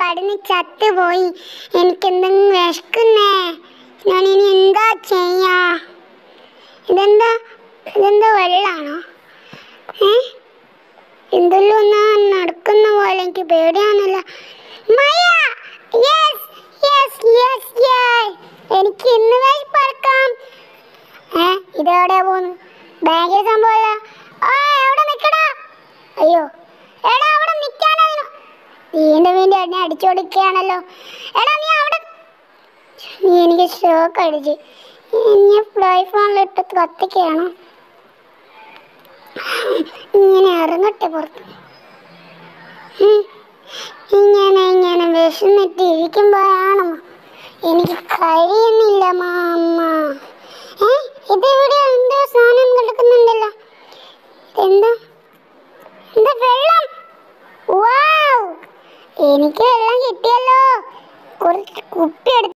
കടന്ന് ചത്തുപോയി എനിക്കെന്തെങ്കിലും വിശക്കുന്നേ ഞാൻ ഇനി എന്താ ചെയ്യാ ഇതെന്താ ഇതെന്താ വെള്ളാണോ ഏ എന്തെല്ലാം ഒന്നാ നടക്കുന്ന പോലെ എനിക്ക് പേടിയാണല്ലോ മയ യെസ് യെസ് യെസ് യെസ് എനിക്ക് ഇന്ന് വഴി പറക്കാം ഏ ഇതെവിടെ പോകുന്നു ബാങ്കിൽ സംഭവമല്ല ആ എവിടെ നിക്കടാ അയ്യോ എടാ അവിടെ നിൽക്കാനതിനു വീണ്ടും വീണ്ടും എന്നെ അടിച്ചോടിക്കുകയാണല്ലോ എടാ നീ അവിടെ നീ എനിക്ക് ഷോക്ക് അടിച്ച് ഇനി ഫ്ലൈ ഫോണിലിട്ട് കത്തിക്കുകയാണോ ഇങ്ങനെ ഇറങ്ങട്ടെ പുറത്ത് ഉം. ഇങ്ങനെ ഇങ്ങനെ വിശന്നിട്ട് ഇരിക്കുമ്പോഴാണ് എനിക്ക് കഴിയുന്നില്ല മാമ്മ ഏ ഇതിവിടെ എന്തോ സാധനം കിടക്കുന്നുണ്ടല്ലോ എന്താ എന്താ വെള്ളം വാവ് എനിക്ക് വെള്ളം കിട്ടിയല്ലോ കുറച്ച് കുപ്പി എടുത്ത്